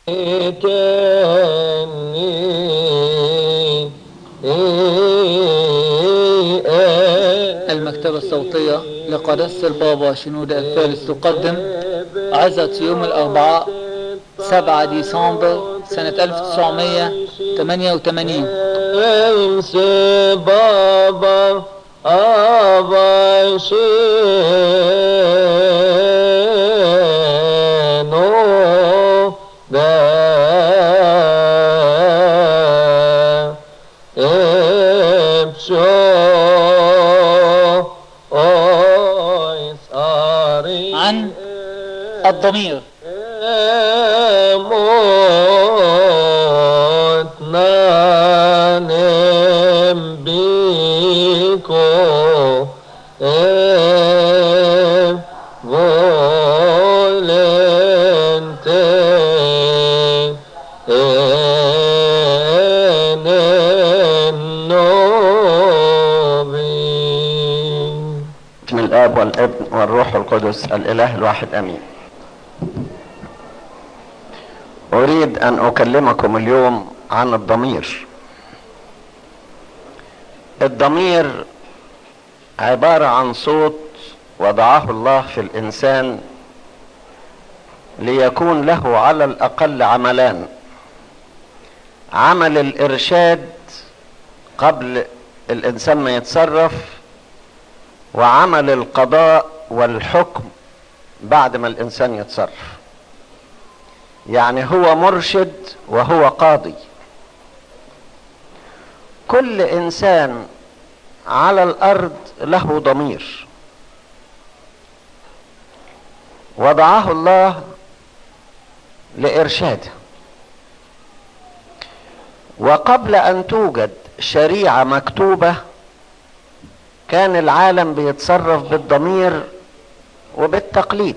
المكتبة الصوتية لقداسة البابا شنودة الثالث تقدم عزة يوم الأربعاء 7 ديسمبر سنة 1988 انس بابا ابا شنو دا ابشو اويس اري عن الضمير موتنا نم بيكو volente en النوبين بسم الاب والابن والروح القدس الاله الواحد امين اريد ان اكلمكم اليوم عن الضمير الضمير عباره عن صوت وضعه الله في الانسان ليكون له على الاقل عملان عمل الارشاد قبل الانسان ما يتصرف وعمل القضاء والحكم بعد ما الانسان يتصرف يعني هو مرشد وهو قاضي كل انسان على الارض له ضمير وضعه الله لارشاده وقبل ان توجد شريعه مكتوبه كان العالم بيتصرف بالضمير وبالتقليد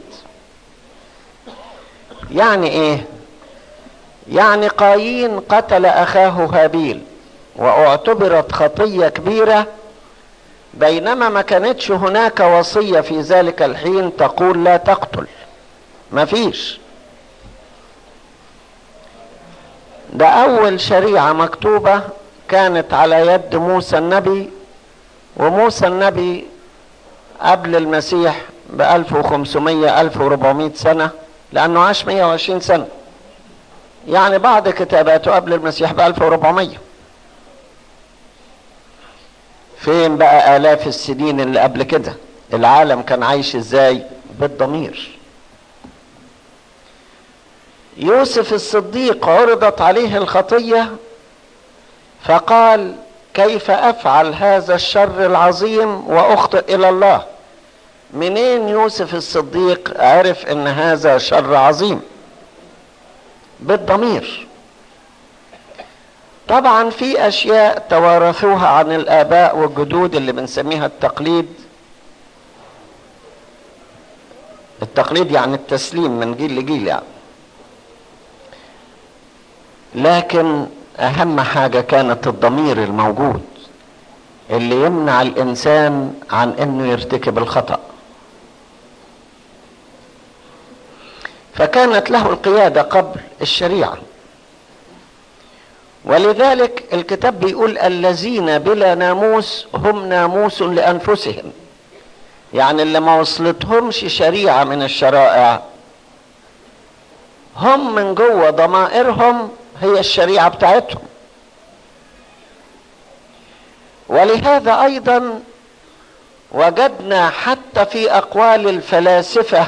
يعني ايه يعني قايين قتل اخاه هابيل واعتبرت خطيه كبيره بينما ما كانتش هناك وصيه في ذلك الحين تقول لا تقتل مفيش ده اول شريعه مكتوبه كانت على يد موسى النبي وموسى النبي قبل المسيح ب 1500 1400 سنه لانه عاش 120 سنه يعني بعض كتاباته قبل المسيح ب 1400 فين بقى آلاف السنين اللي قبل كده العالم كان عايش ازاي بالضمير يوسف الصديق عرضت عليه الخطية فقال كيف أفعل هذا الشر العظيم وأخطئ إلى الله منين يوسف الصديق عرف ان هذا شر عظيم بالضمير طبعا في اشياء توارثوها عن الاباء والجدود اللي بنسميها التقليد التقليد يعني التسليم من جيل لجيل يعني لكن اهم حاجه كانت الضمير الموجود اللي يمنع الانسان عن انه يرتكب الخطأ فكانت له القيادة قبل الشريعة ولذلك الكتاب بيقول الذين بلا ناموس هم ناموس لأنفسهم يعني اللي ما وصلتهمش شريعة من الشرائع هم من جوه ضمائرهم هي الشريعة بتاعتهم ولهذا أيضا وجدنا حتى في أقوال الفلاسفة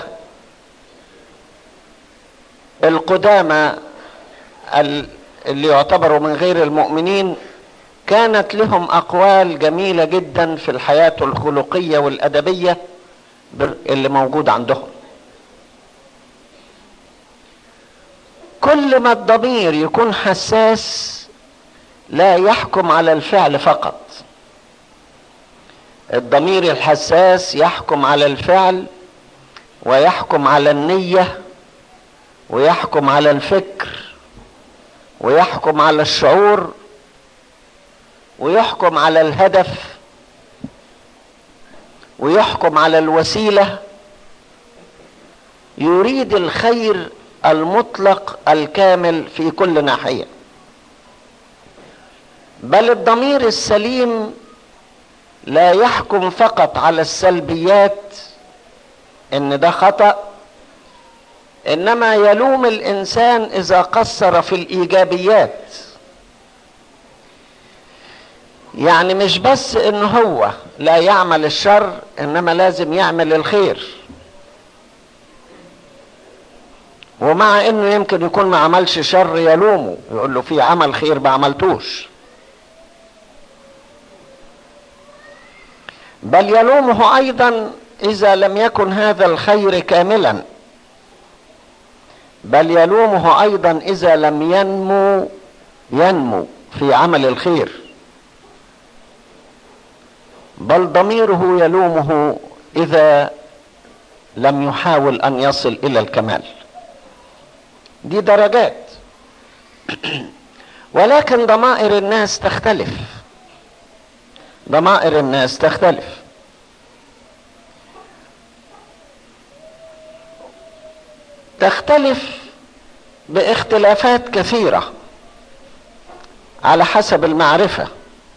القدامى اللي يعتبروا من غير المؤمنين كانت لهم اقوال جميله جدا في الحياه الخلقيه والادبيه اللي موجود عندهم كل ما الضمير يكون حساس لا يحكم على الفعل فقط الضمير الحساس يحكم على الفعل ويحكم على النيه ويحكم على الفكر ويحكم على الشعور ويحكم على الهدف ويحكم على الوسيله يريد الخير المطلق الكامل في كل ناحيه بل الضمير السليم لا يحكم فقط على السلبيات ان ده خطا انما يلوم الانسان اذا قصر في الايجابيات يعني مش بس ان هو لا يعمل الشر انما لازم يعمل الخير ومع انه يمكن يكون ما عملش شر يلومه يقول له في عمل خير ما عملتوش بل يلومه ايضا اذا لم يكن هذا الخير كاملا بل يلومه ايضا اذا لم ينمو ينمو في عمل الخير بل ضميره يلومه اذا لم يحاول ان يصل الى الكمال دي درجات ولكن ضمائر الناس تختلف ضمائر الناس تختلف تختلف باختلافات كثيره على حسب المعرفه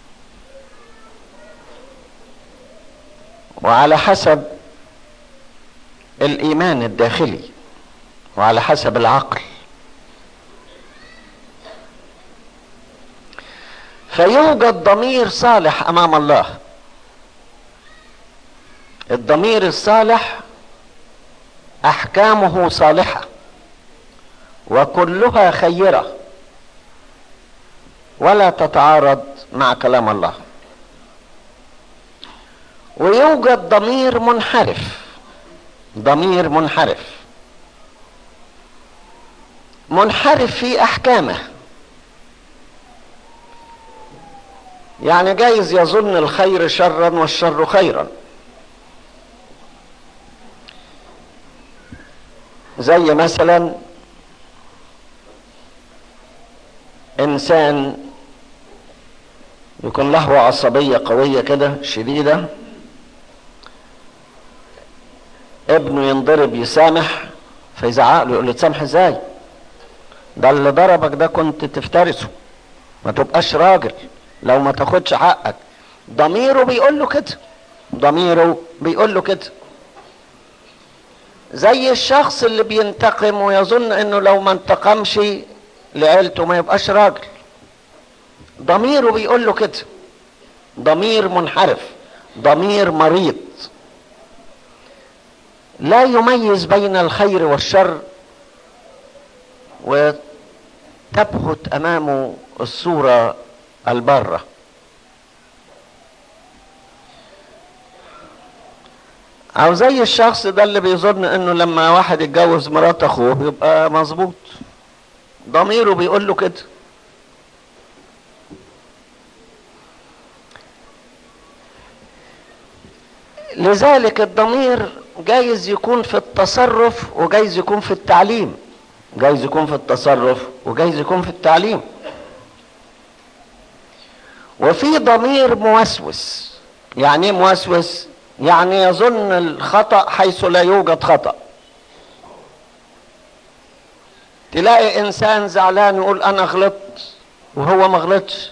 وعلى حسب الايمان الداخلي وعلى حسب العقل فيوجد ضمير صالح امام الله الضمير الصالح احكامه صالحه وكلها خيره ولا تتعارض مع كلام الله ويوجد ضمير منحرف ضمير منحرف منحرف في احكامه يعني جايز يظن الخير شرا والشر خيرا زي مثلا انسان يكون له عصبيه قويه كده شديده ابنه ينضرب يسامح فيزعق له يقول له تسامح ازاي ده اللي ضربك ده كنت تفترسه ما تبقاش راجل لو ما تاخدش حقك ضميره بيقول له كده ضميره بيقول له كده زي الشخص اللي بينتقم ويظن انه لو ما انتقمش لعيلته ما يبقاش راجل ضميره بيقول له كده ضمير منحرف ضمير مريض لا يميز بين الخير والشر وتبهت امامه الصوره الباره او زي الشخص ده اللي بيظن انه لما واحد يتجوز مرات اخوه يبقى مظبوط ضميره بيقول له كده لذلك الضمير جايز يكون في التصرف وجايز يكون في التعليم جايز يكون في التصرف وجايز يكون في التعليم وفي ضمير موسوس يعني ايه موسوس يعني يظن الخطأ حيث لا يوجد خطأ تلاقي انسان زعلان يقول انا غلطت وهو ما غلطش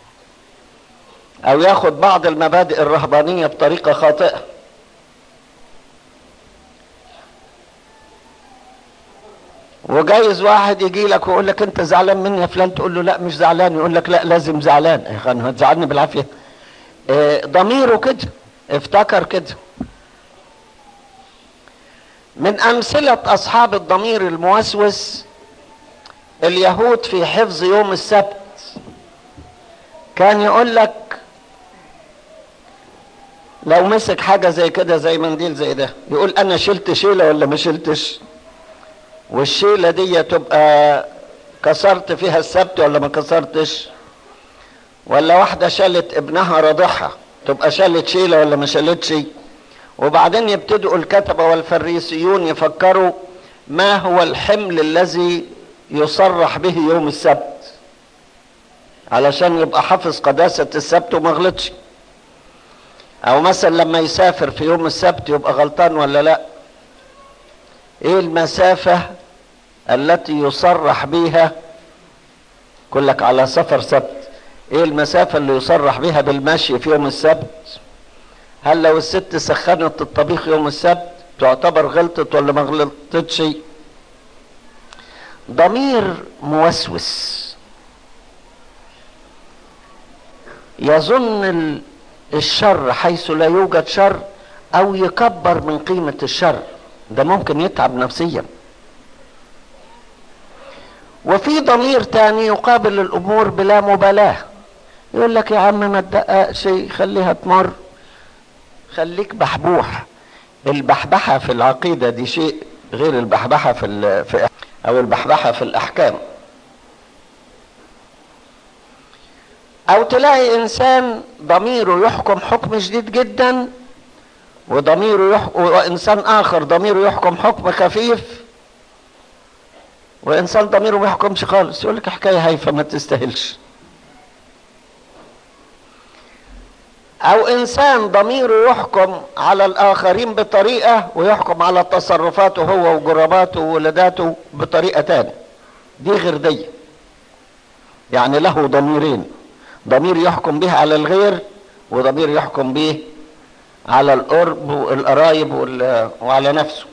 او ياخد بعض المبادئ الرهبانية بطريقة خاطئة وجايز واحد يجي لك ويقول لك انت زعلان مني يا فلان تقول له لا مش زعلان يقول لك لا لازم زعلان يا اخي هتزعلني بالعافيه اه ضميره كده افتكر كده من امثله اصحاب الضمير الموسوس اليهود في حفظ يوم السبت كان يقول لك لو مسك حاجه زي كده زي منديل زي ده يقول انا شلت شيله ولا ما شلتش والشيله دي تبقى كسرت فيها السبت ولا ما كسرتش ولا واحده شالت ابنها رضعها تبقى شالت شيله ولا ما شالتش وبعدين يبتدئوا الكتبه والفريسيون يفكروا ما هو الحمل الذي يصرح به يوم السبت علشان يبقى حافظ قداسه السبت وما غلطش او مثلا لما يسافر في يوم السبت يبقى غلطان ولا لا ايه المسافة التي يصرح بها كلك على سفر سبت ايه المسافة اللي يصرح بها بالمشي في يوم السبت هل لو الست سخنت الطبيخ يوم السبت تعتبر غلطت ولا ما غلطتش ضمير موسوس يظن ال- الشر حيث لا يوجد شر او يكبر من قيمة الشر ده ممكن يتعب نفسيا وفي ضمير تاني يقابل الامور بلا مبالاة يقول لك يا عم ما تدققش خليها تمر خليك بحبوح البحبحة في العقيدة دي شيء غير البحبحة في, ال- في او البحبحة في الاحكام او تلاقي انسان ضميره يحكم حكم شديد جدا وضميره يحكم وانسان اخر ضميره يحكم حكم خفيف وانسان ضميره ما يحكمش خالص يقول لك حكايه هايفه ما تستاهلش او انسان ضميره يحكم على الاخرين بطريقه ويحكم على تصرفاته هو وجرباته وولاداته بطريقه تانية دي غير دي يعني له ضميرين ضمير يحكم به على الغير وضمير يحكم به على القرب والقرايب وال- وعلى نفسه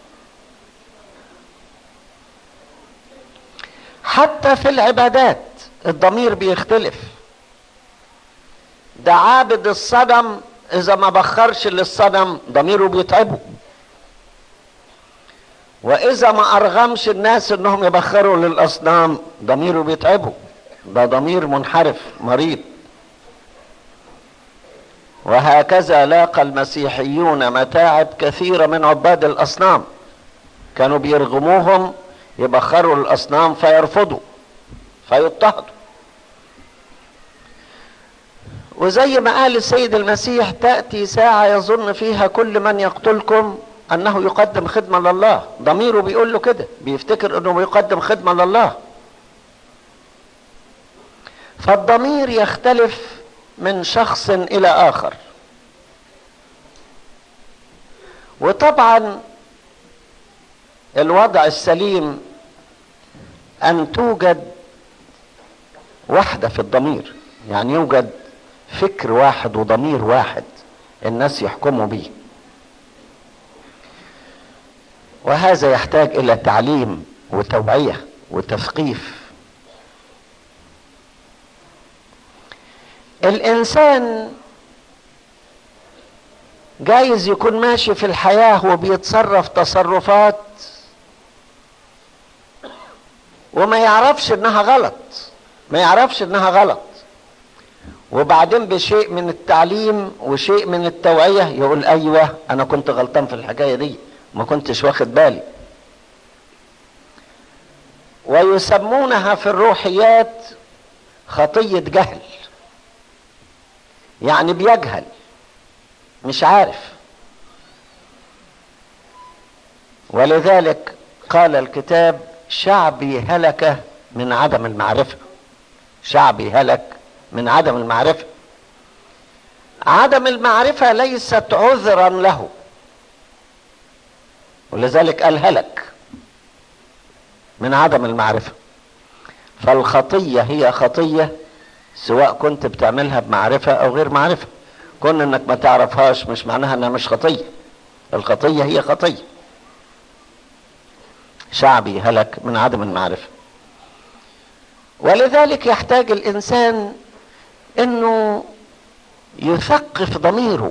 حتى في العبادات الضمير بيختلف ده عابد الصنم اذا ما بخرش للصنم ضميره بيتعبه واذا ما ارغمش الناس انهم يبخروا للاصنام ضميره بيتعبه ده ضمير منحرف مريض وهكذا لاقى المسيحيون متاعب كثيرة من عباد الأصنام كانوا بيرغموهم يبخروا الأصنام فيرفضوا فيضطهدوا وزي ما قال السيد المسيح تأتي ساعة يظن فيها كل من يقتلكم أنه يقدم خدمة لله ضميره بيقول له كده بيفتكر أنه بيقدم خدمة لله فالضمير يختلف من شخص الى اخر وطبعا الوضع السليم ان توجد وحده في الضمير يعني يوجد فكر واحد وضمير واحد الناس يحكموا به وهذا يحتاج الى تعليم وتوعيه وتثقيف الانسان جايز يكون ماشي في الحياة وبيتصرف تصرفات وما يعرفش انها غلط ما يعرفش انها غلط وبعدين بشيء من التعليم وشيء من التوعية يقول ايوه انا كنت غلطان في الحكاية دي ما كنتش واخد بالي ويسمونها في الروحيات خطية جهل يعني بيجهل مش عارف ولذلك قال الكتاب شعبي هلك من عدم المعرفة شعبي هلك من عدم المعرفة عدم المعرفة ليست عذرا له ولذلك قال هلك من عدم المعرفة فالخطية هي خطية سواء كنت بتعملها بمعرفة او غير معرفة كون انك ما تعرفهاش مش معناها انها مش خطية الخطية هي خطية شعبي هلك من عدم المعرفة ولذلك يحتاج الانسان انه يثقف ضميره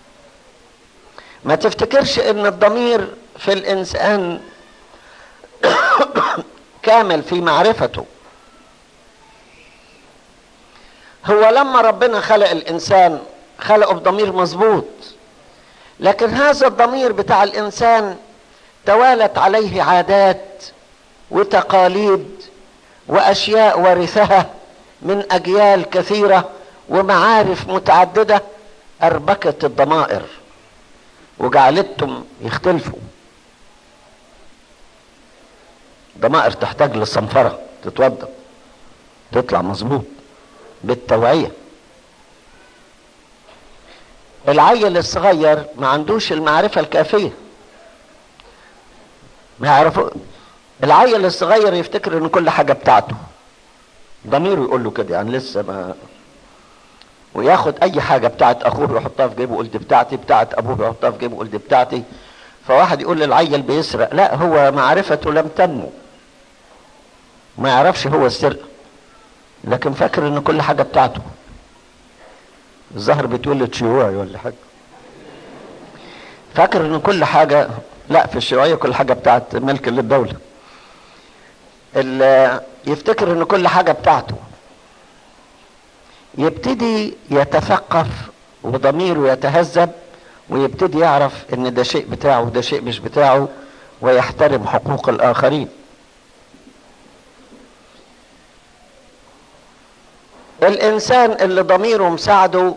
ما تفتكرش ان الضمير في الانسان كامل في معرفته هو لما ربنا خلق الانسان خلقه بضمير مظبوط لكن هذا الضمير بتاع الانسان توالت عليه عادات وتقاليد واشياء ورثها من اجيال كثيره ومعارف متعدده اربكت الضمائر وجعلتهم يختلفوا ضمائر تحتاج للصنفره تتوضا تطلع مظبوط بالتوعيه العيل الصغير ما عندوش المعرفه الكافيه ما يعرفوا العيل الصغير يفتكر ان كل حاجة بتاعته ضميره يقول له كده يعني لسه ما وياخد اي حاجة بتاعت اخوه يحطها في جيبه يقول دي بتاعتي بتاعت ابوه يحطها في جيبه يقول دي بتاعتي فواحد يقول للعيل بيسرق لا هو معرفته لم تنمو ما يعرفش هو السرقة لكن فاكر ان كل حاجة بتاعته الظهر بيتولد شيوعي ولا حاجة فاكر ان كل حاجة لا في الشيوعية كل حاجة بتاعت ملك للدولة ال- يفتكر ان كل حاجة بتاعته يبتدي يتثقف وضميره يتهذب ويبتدي يعرف ان ده شيء بتاعه وده شيء مش بتاعه ويحترم حقوق الاخرين الانسان اللي ضميره مساعده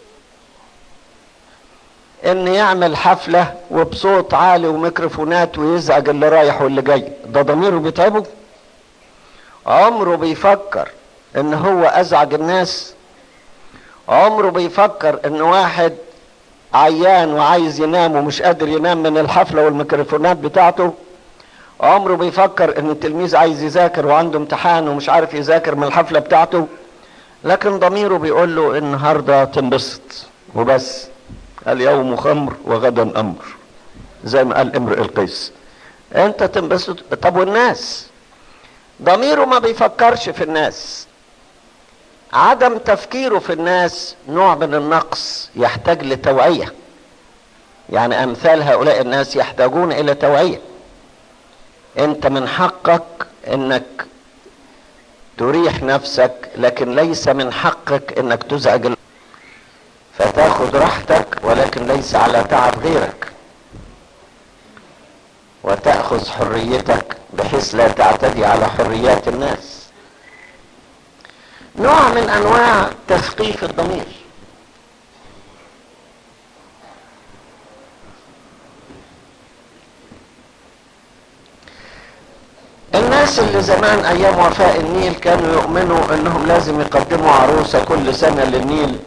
ان يعمل حفلة وبصوت عالي وميكروفونات ويزعج اللي رايح واللي جاي ده ضميره بيتعبه عمره بيفكر ان هو ازعج الناس عمره بيفكر ان واحد عيان وعايز ينام ومش قادر ينام من الحفلة والميكروفونات بتاعته عمره بيفكر ان التلميذ عايز يذاكر وعنده امتحان ومش عارف يذاكر من الحفلة بتاعته لكن ضميره بيقول له النهارده تنبسط وبس اليوم خمر وغدا امر زي ما قال امرئ القيس انت تنبسط طب والناس ضميره ما بيفكرش في الناس عدم تفكيره في الناس نوع من النقص يحتاج لتوعية يعني امثال هؤلاء الناس يحتاجون الى توعية انت من حقك انك تريح نفسك لكن ليس من حقك انك تزعج ال- فتاخذ راحتك ولكن ليس على تعب غيرك وتأخذ حريتك بحيث لا تعتدي على حريات الناس نوع من انواع تثقيف الضمير الناس اللي زمان ايام وفاء النيل كانوا يؤمنوا انهم لازم يقدموا عروسة كل سنة للنيل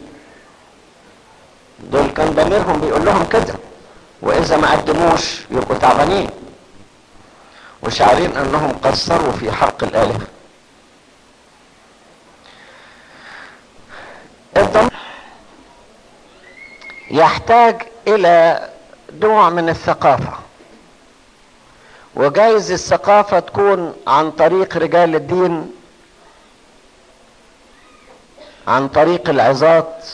دول كان ضميرهم بيقول لهم كده واذا ما قدموش يبقوا تعبانين وشعرين انهم قصروا في حق الالهه الضمير يحتاج الى نوع من الثقافة وجايز الثقافة تكون عن طريق رجال الدين عن طريق العظات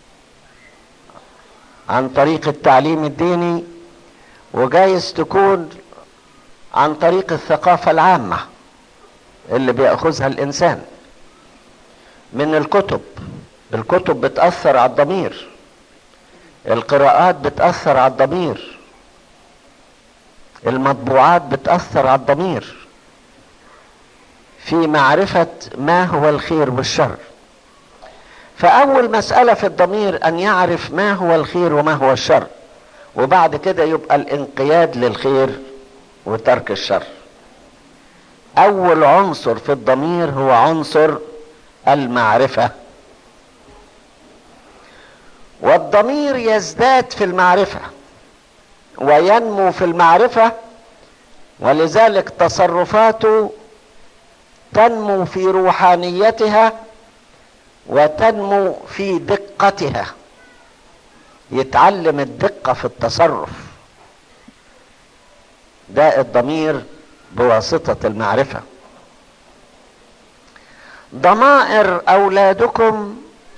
عن طريق التعليم الديني وجايز تكون عن طريق الثقافة العامة اللي بيأخذها الإنسان من الكتب الكتب بتأثر على الضمير القراءات بتأثر على الضمير المطبوعات بتأثر على الضمير في معرفة ما هو الخير والشر فأول مسألة في الضمير أن يعرف ما هو الخير وما هو الشر وبعد كده يبقى الانقياد للخير وترك الشر أول عنصر في الضمير هو عنصر المعرفة والضمير يزداد في المعرفة وينمو في المعرفة ولذلك تصرفاته تنمو في روحانيتها وتنمو في دقتها يتعلم الدقة في التصرف ده الضمير بواسطة المعرفة ضمائر أولادكم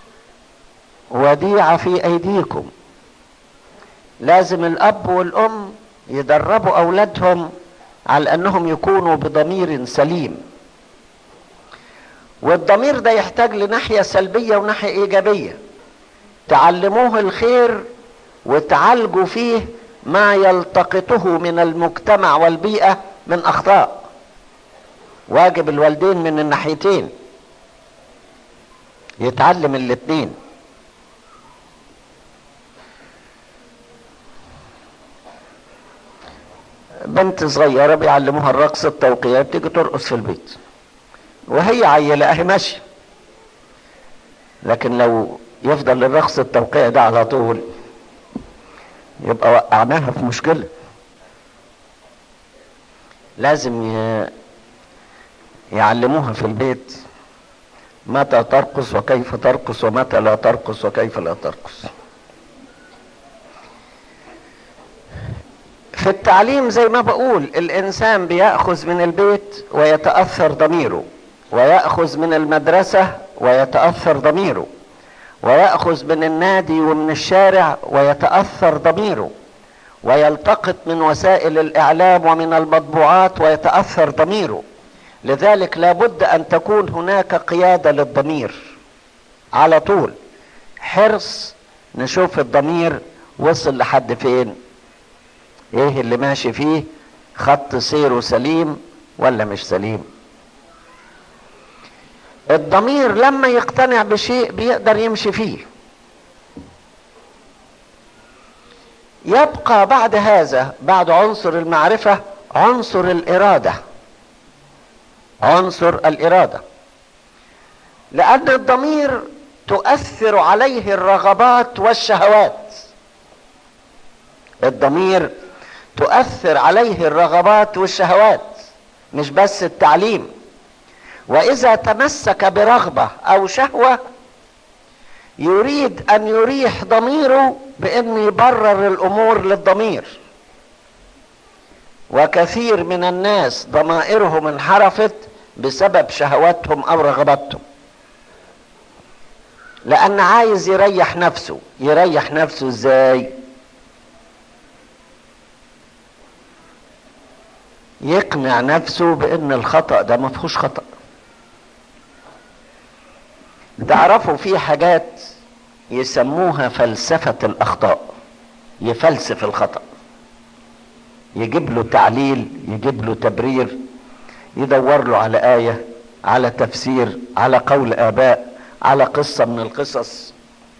وديعة في أيديكم لازم الأب والأم يدربوا أولادهم على أنهم يكونوا بضمير سليم والضمير ده يحتاج لناحية سلبية وناحية إيجابية تعلموه الخير وتعالجوا فيه ما يلتقطه من المجتمع والبيئة من أخطاء واجب الوالدين من الناحيتين يتعلم الاتنين بنت صغيرة بيعلموها الرقص التوقيات تيجي ترقص في البيت وهي عيلة اهي ماشية لكن لو يفضل الرقص التوقيع ده على طول يبقى وقعناها في مشكلة لازم ي... يعلموها في البيت متى ترقص وكيف ترقص ومتى لا ترقص وكيف لا ترقص في التعليم زي ما بقول الانسان بياخذ من البيت ويتاثر ضميره وياخذ من المدرسه ويتاثر ضميره وياخذ من النادي ومن الشارع ويتاثر ضميره ويلتقط من وسائل الاعلام ومن المطبوعات ويتاثر ضميره لذلك لابد ان تكون هناك قياده للضمير على طول حرص نشوف الضمير وصل لحد فين ايه اللي ماشي فيه خط سيره سليم ولا مش سليم الضمير لما يقتنع بشيء بيقدر يمشي فيه يبقى بعد هذا بعد عنصر المعرفة عنصر الإرادة عنصر الإرادة لأن الضمير تؤثر عليه الرغبات والشهوات الضمير تؤثر عليه الرغبات والشهوات مش بس التعليم واذا تمسك برغبه او شهوه يريد ان يريح ضميره بانه يبرر الامور للضمير وكثير من الناس ضمائرهم انحرفت بسبب شهواتهم او رغباتهم لان عايز يريح نفسه يريح نفسه ازاي يقنع نفسه بان الخطأ ده ما فيهوش خطأ تعرفوا في حاجات يسموها فلسفة الأخطاء يفلسف الخطأ يجيب له تعليل يجيب له تبرير يدور له على آية على تفسير على قول آباء على قصة من القصص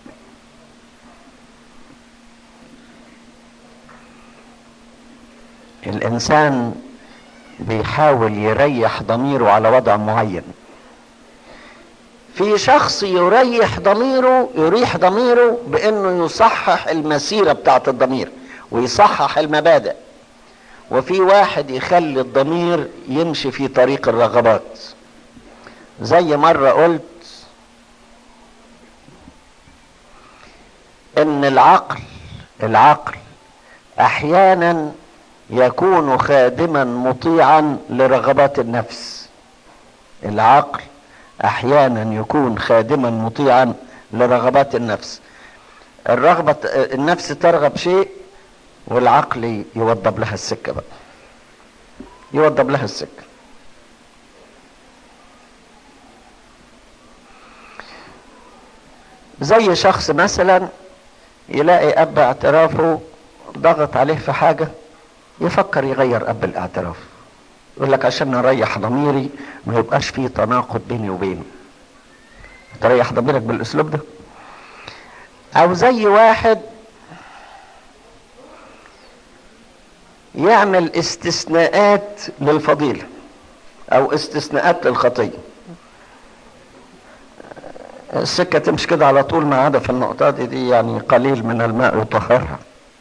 الإنسان بيحاول يريح ضميره على وضع معين في شخص يريح ضميره يريح ضميره بانه يصحح المسيرة بتاعت الضمير ويصحح المبادئ وفي واحد يخلي الضمير يمشي في طريق الرغبات زي مرة قلت ان العقل العقل احيانا يكون خادما مطيعا لرغبات النفس العقل احيانا يكون خادما مطيعا لرغبات النفس الرغبة النفس ترغب شيء والعقل يوضب لها السكة بقى يوضب لها السكة زي شخص مثلا يلاقي اب اعترافه ضغط عليه في حاجة يفكر يغير اب الاعتراف يقول لك عشان نريح ضميري ما يبقاش فيه تناقض بيني وبينه تريح ضميرك بالاسلوب ده او زي واحد يعمل استثناءات للفضيلة او استثناءات للخطية السكة تمشي كده على طول ما عدا في النقطة دي, دي يعني قليل من الماء يطهرها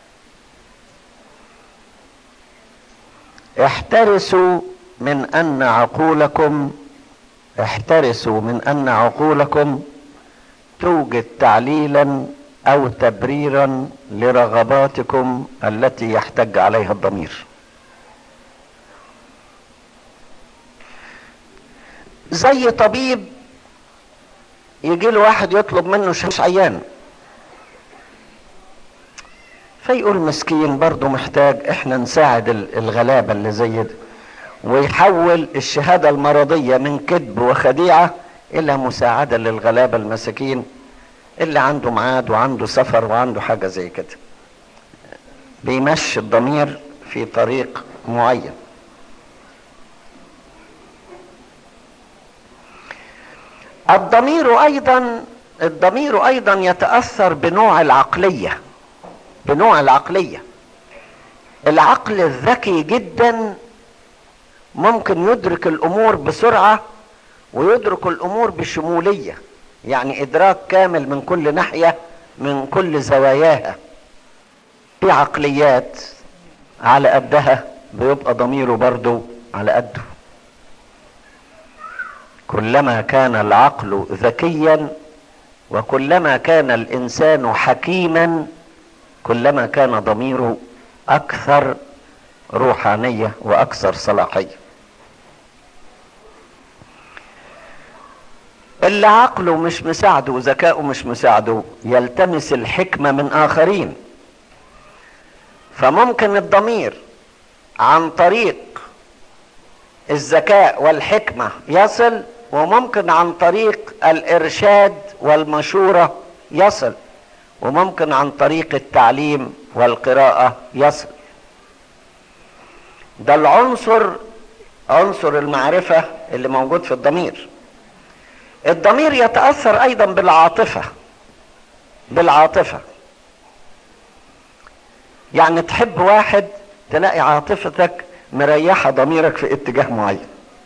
احترسوا من ان عقولكم احترسوا من ان عقولكم توجد تعليلا او تبريرا لرغباتكم التي يحتج عليها الضمير زي طبيب يجي له واحد يطلب منه شخص عيان فيقول مسكين برضه محتاج احنا نساعد الغلابة اللي زي ده ويحول الشهادة المرضية من كذب وخديعة الى مساعدة للغلابة المساكين اللي عنده ميعاد وعنده سفر وعنده حاجة زي كده بيمشي الضمير في طريق معين الضمير ايضا الضمير ايضا يتاثر بنوع العقليه بنوع العقليه العقل الذكي جدا ممكن يدرك الامور بسرعه ويدرك الامور بشموليه يعني ادراك كامل من كل ناحيه من كل زواياها في عقليات على قدها بيبقى ضميره برضه على قده كلما كان العقل ذكيا وكلما كان الانسان حكيما كلما كان ضميره اكثر روحانيه واكثر صلاحيه اللي عقله مش مساعده وذكاؤه مش مساعده يلتمس الحكمه من اخرين فممكن الضمير عن طريق الذكاء والحكمه يصل وممكن عن طريق الارشاد والمشوره يصل وممكن عن طريق التعليم والقراءه يصل ده العنصر عنصر المعرفه اللي موجود في الضمير الضمير يتاثر ايضا بالعاطفه بالعاطفه يعني تحب واحد تلاقي عاطفتك مريحه ضميرك في اتجاه معين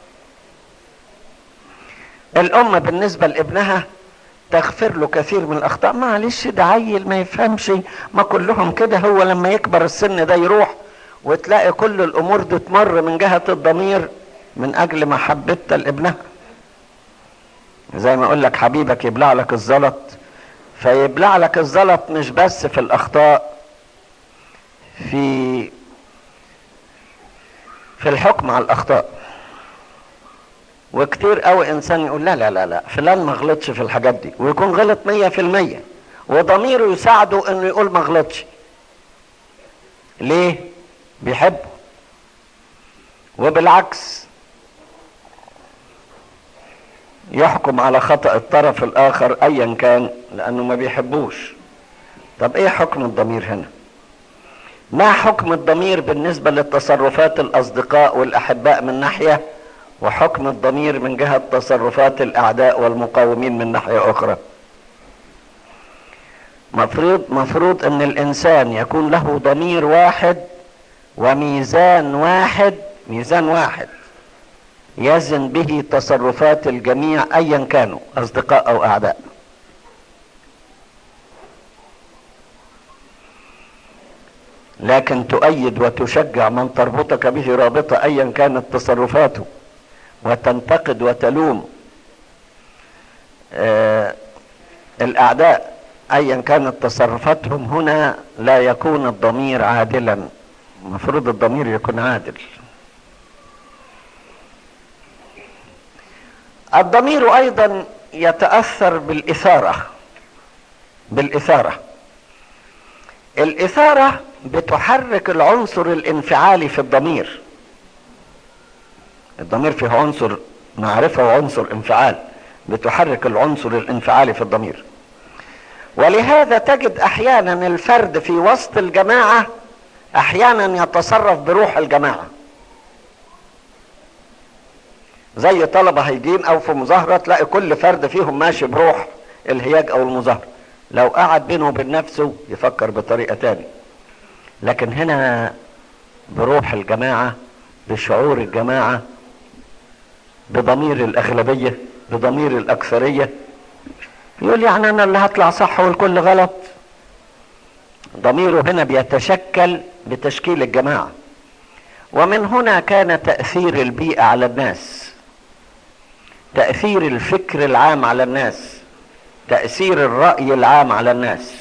الام بالنسبه لابنها تغفر له كثير من الاخطاء معلش ده عيل ما يفهمش ما كلهم كده هو لما يكبر السن ده يروح وتلاقي كل الامور دي تمر من جهه الضمير من اجل محبتها لابنها زي ما اقول لك حبيبك يبلع لك الزلط فيبلع لك الزلط مش بس في الاخطاء في في الحكم على الاخطاء وكتير قوي انسان يقول لا لا لا لا فلان ما غلطش في الحاجات دي ويكون غلط مية في المية وضميره يساعده انه يقول ما غلطش ليه بيحبه وبالعكس يحكم على خطأ الطرف الاخر ايا كان لانه ما بيحبوش طب ايه حكم الضمير هنا ما حكم الضمير بالنسبة للتصرفات الاصدقاء والاحباء من ناحية وحكم الضمير من جهة تصرفات الاعداء والمقاومين من ناحية اخرى مفروض مفروض ان الانسان يكون له ضمير واحد وميزان واحد ميزان واحد يزن به تصرفات الجميع ايا كانوا اصدقاء او اعداء لكن تؤيد وتشجع من تربطك به رابطه ايا كانت تصرفاته وتنتقد وتلوم آه الاعداء ايا كانت تصرفاتهم هنا لا يكون الضمير عادلا المفروض الضمير يكون عادل الضمير ايضا يتاثر بالاثاره بالاثاره الاثاره بتحرك العنصر الانفعالي في الضمير الضمير فيه عنصر معرفه وعنصر انفعال بتحرك العنصر الانفعالي في الضمير ولهذا تجد احيانا الفرد في وسط الجماعه احيانا يتصرف بروح الجماعه زي طلبة هيجين او في مظاهرة تلاقي كل فرد فيهم ماشي بروح الهياج او المظاهرة لو قعد بينه وبين نفسه يفكر بطريقة تاني لكن هنا بروح الجماعة بشعور الجماعة بضمير الاغلبية بضمير الاكثرية يقول يعني انا اللي هطلع صح والكل غلط ضميره هنا بيتشكل بتشكيل الجماعة ومن هنا كان تأثير البيئة على الناس تأثير الفكر العام على الناس تأثير الرأي العام على الناس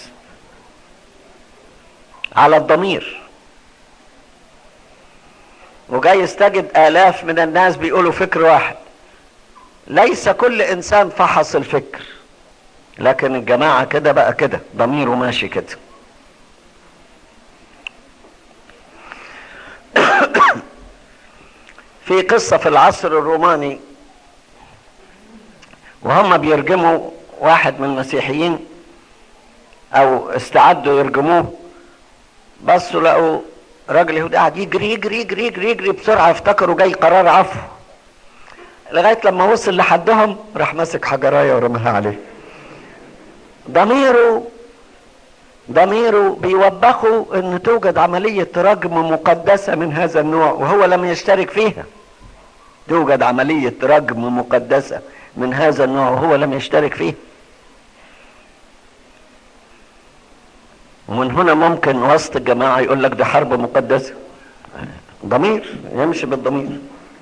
على الضمير وجايز تجد آلاف من الناس بيقولوا فكر واحد ليس كل إنسان فحص الفكر لكن الجماعة كده بقى كده ضميره ماشي كده في قصة في العصر الروماني وهم بيرجموا واحد من المسيحيين او استعدوا يرجموه بصوا لقوا راجل يهودي قاعد يجري يجري يجري يجري يجري بسرعه افتكروا جاي قرار عفو لغايه لما وصل لحدهم راح ماسك حجرايه ورماها عليه ضميره ضميره بيوبخه ان توجد عمليه رجم مقدسه من هذا النوع وهو لم يشترك فيها توجد عمليه رجم مقدسه من هذا النوع وهو لم يشترك فيه ومن هنا ممكن وسط الجماعة يقول لك ده حرب مقدسة ضمير يمشي بالضمير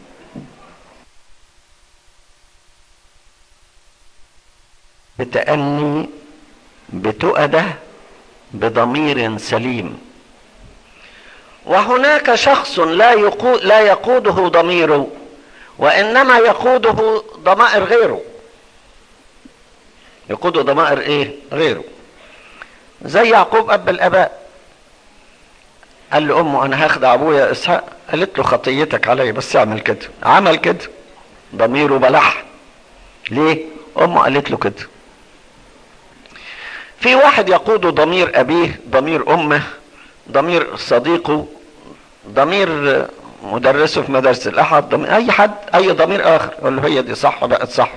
بتأني بتؤدة بضمير سليم وهناك شخص لا يقود لا يقوده ضميره وانما يقوده ضمائر غيره يقوده ضمائر ايه غيره زي يعقوب اب الاباء قال لامه انا هاخدع ابويا اسحاق قالت له خطيتك علي بس اعمل كده عمل كده ضميره بلح ليه امه قالت له كده في واحد يقود ضمير ابيه ضمير امه ضمير صديقه ضمير مدرسه في مدرسة الأحد ضمير أي حد أي ضمير آخر يقول له هي دي صح بقت صح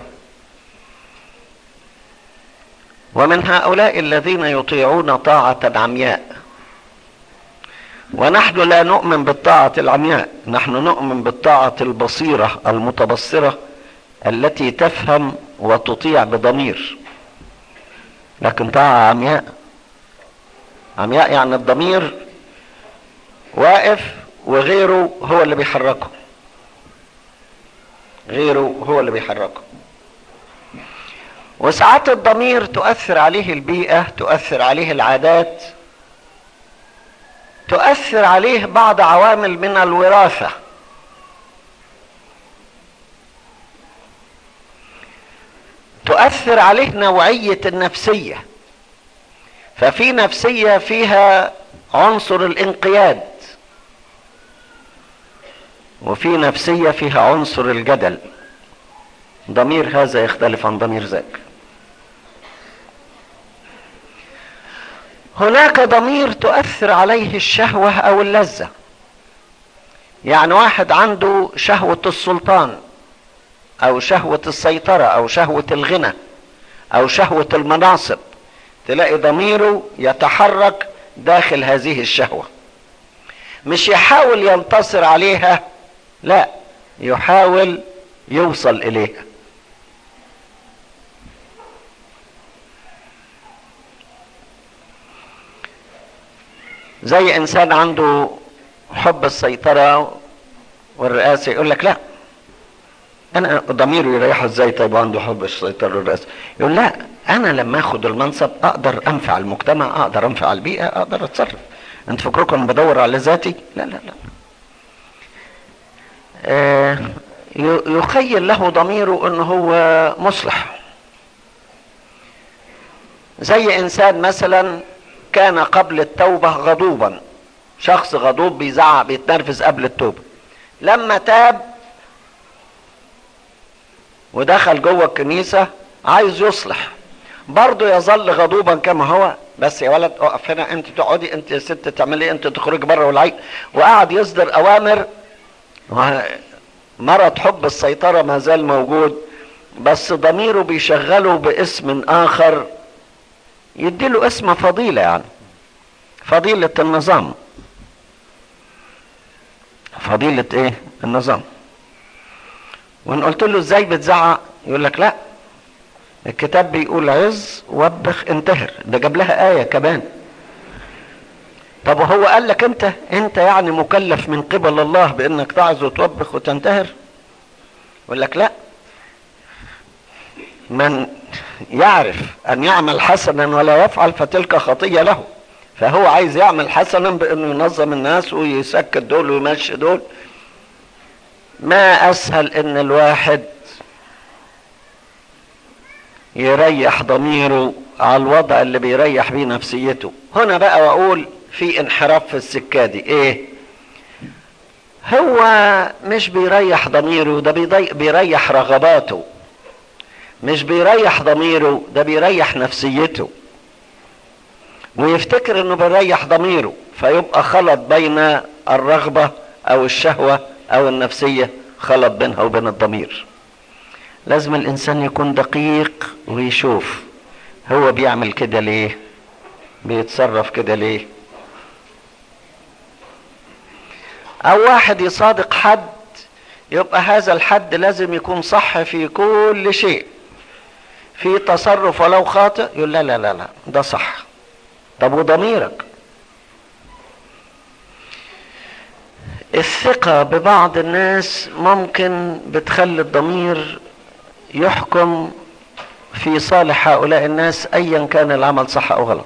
ومن هؤلاء الذين يطيعون طاعة عمياء ونحن لا نؤمن بالطاعة العمياء نحن نؤمن بالطاعة البصيرة المتبصرة التي تفهم وتطيع بضمير لكن طاعة عمياء عمياء يعني الضمير واقف وغيره هو اللي بيحركه غيره هو اللي بيحركه وساعات الضمير تؤثر عليه البيئة تؤثر عليه العادات تؤثر عليه بعض عوامل من الوراثة تؤثر عليه نوعية النفسية ففي نفسية فيها عنصر الانقياد وفي نفسية فيها عنصر الجدل ضمير هذا يختلف عن ضمير ذاك هناك ضمير تؤثر عليه الشهوة او اللذة يعني واحد عنده شهوة السلطان او شهوة السيطرة او شهوة الغنى او شهوة المناصب تلاقي ضميره يتحرك داخل هذه الشهوة مش يحاول ينتصر عليها لا يحاول يوصل اليها زي انسان عنده حب السيطرة والرئاسة يقول لك لا انا ضميره يريحه ازاي طيب عنده حب السيطرة والرئاسة يقول لا انا لما اخد المنصب اقدر انفع المجتمع اقدر انفع البيئة اقدر اتصرف انت فكركم بدور على ذاتي لا لا لا آه يخيل له ضميره انه هو مصلح زي انسان مثلا كان قبل التوبة غضوبا شخص غضوب بيزعق بيتنرفز قبل التوبة لما تاب ودخل جوه الكنيسة عايز يصلح برضه يظل غضوبا كما هو بس يا ولد اقف هنا انت تقعدي انت يا ست تعملي انت تخرجي بره والعيد وقعد يصدر اوامر مرض حب السيطرة ما زال موجود بس ضميره بيشغله باسم اخر يديله اسم فضيلة يعني فضيلة النظام فضيلة ايه النظام وان قلت له ازاي بتزعق يقول لك لا الكتاب بيقول عز وبخ انتهر ده جاب لها آية كمان طب وهو قال لك انت انت يعني مكلف من قبل الله بانك تعظ وتوبخ وتنتهر يقول لك لا من يعرف ان يعمل حسنا ولا يفعل فتلك خطيه له فهو عايز يعمل حسنا بانه ينظم الناس ويسكت دول ويمشي دول ما اسهل ان الواحد يريح ضميره على الوضع اللي بيريح بيه نفسيته هنا بقى واقول في انحراف في السكه دي ايه هو مش بيريح ضميره ده بيريح رغباته مش بيريح ضميره ده بيريح نفسيته ويفتكر انه بيريح ضميره فيبقى خلط بين الرغبة او الشهوة او النفسية خلط بينها وبين الضمير لازم الانسان يكون دقيق ويشوف هو بيعمل كده ليه بيتصرف كده ليه او واحد يصادق حد يبقى هذا الحد لازم يكون صح في كل شيء في تصرف ولو خاطئ يقول لا لا لا لا ده صح طب وضميرك الثقة ببعض الناس ممكن بتخلي الضمير يحكم في صالح هؤلاء الناس ايا كان العمل صح او غلط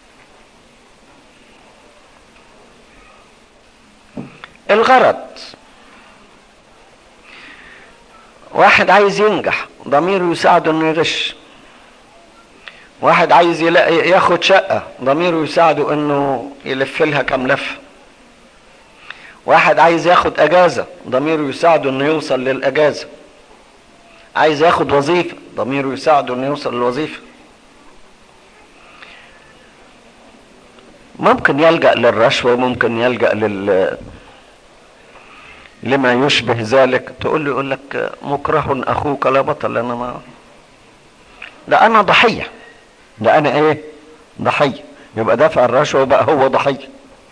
الغرض واحد عايز ينجح ضميره يساعده انه يغش واحد عايز يلاقي ياخد شقة ضميره يساعده انه يلف لها كام لفة واحد عايز ياخد اجازة ضميره يساعده انه يوصل للاجازة عايز ياخد وظيفة ضميره يساعده انه يوصل للوظيفة ممكن يلجأ للرشوة ممكن يلجأ لل لما يشبه ذلك تقول له يقول لك مكره اخوك لا بطل انا ما ده انا ضحيه ده انا ايه ضحيه يبقى دافع الرشوه بقى هو ضحيه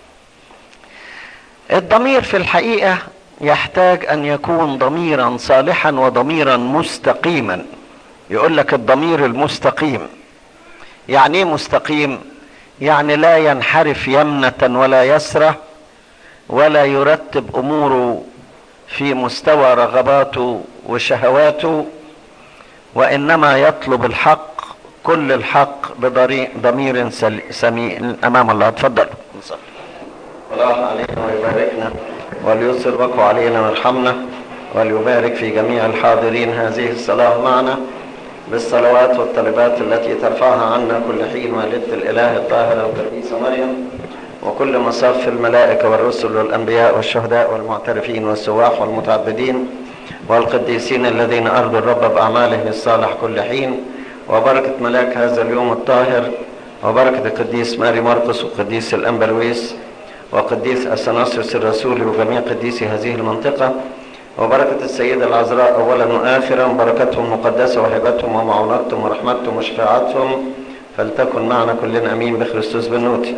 الضمير في الحقيقه يحتاج ان يكون ضميرا صالحا وضميرا مستقيما يقول لك الضمير المستقيم يعني ايه مستقيم يعني لا ينحرف يمنه ولا يسره ولا يرتب اموره في مستوى رغباته وشهواته وانما يطلب الحق كل الحق بضمير سميع امام الله تفضل الله علينا ويباركنا وليسر بكم علينا ويرحمنا وليبارك في جميع الحاضرين هذه الصلاة معنا بالصلوات والطلبات التي ترفعها عنا كل حين والدة الإله الطاهرة القديسة مريم وكل مصاف الملائكة والرسل والأنبياء والشهداء والمعترفين والسواح والمتعبدين والقديسين الذين أرضوا الرب بأعمالهم الصالح كل حين وبركة ملاك هذا اليوم الطاهر وبركة القديس ماري مرقس وقديس الأنبرويس وقديس أثناسيوس الرسول وجميع قديسي هذه المنطقة وبركة السيدة العذراء أولا وآخرا بركتهم المقدسة وهبتهم ومعونتهم ورحمتهم وشفاعتهم فلتكن معنا كلنا امين بخريستوس بنوتي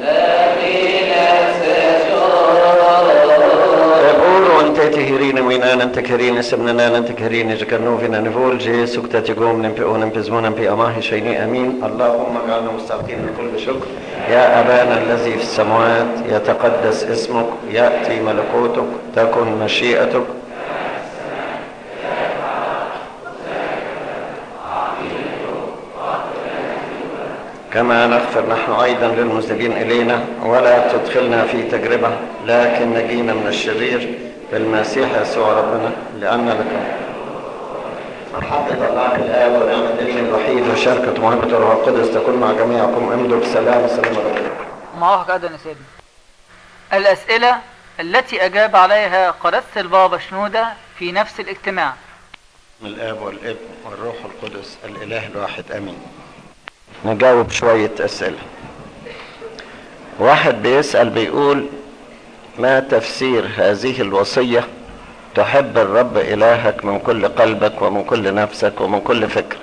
قولوا انت تهيرين وين انا انت كهرين اسمنا انت كهرين جكنو فينا نفول جي سكتة تقوم نمبئو نمبزمون في اماه شيني امين اللهم اجعلنا مستعقين بكل شكر يا ابانا الذي في السماوات يتقدس اسمك ياتي ملكوتك تكن مشيئتك كما نغفر نحن ايضا للمذنبين الينا ولا تدخلنا في تجربه لكن نجينا من الشرير بالمسيح يسوع ربنا لان لك محبة الله الآب ونعمة الابن الوحيد وشركة محبة الروح القدس تكون مع جميعكم امضوا بسلام سلام ربنا. معاك أدنى سيدنا. الأسئلة التي أجاب عليها قداسة البابا شنودة في نفس الاجتماع. الآب والابن والروح القدس الإله الواحد آمين. نجاوب شوية أسئلة واحد بيسأل بيقول ما تفسير هذه الوصية تحب الرب إلهك من كل قلبك ومن كل نفسك ومن كل فكرك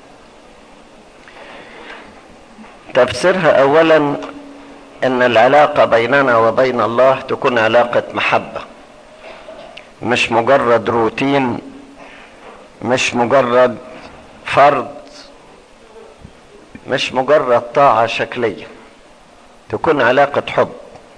تفسيرها أولا أن العلاقة بيننا وبين الله تكون علاقة محبة مش مجرد روتين مش مجرد فرض مش مجرد طاعة شكلية تكون علاقة حب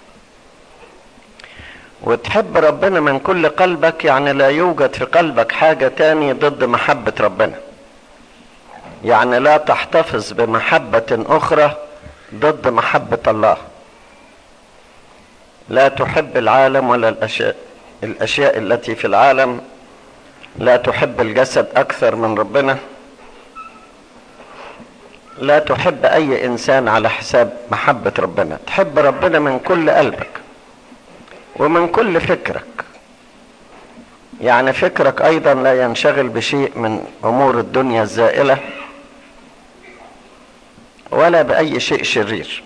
وتحب ربنا من كل قلبك يعني لا يوجد في قلبك حاجة تاني ضد محبة ربنا يعني لا تحتفظ بمحبة أخرى ضد محبة الله لا تحب العالم ولا الأشياء الأشياء التي في العالم لا تحب الجسد أكثر من ربنا لا تحب اي انسان على حساب محبة ربنا تحب ربنا من كل قلبك ومن كل فكرك يعني فكرك ايضا لا ينشغل بشيء من امور الدنيا الزائلة ولا باي شيء شرير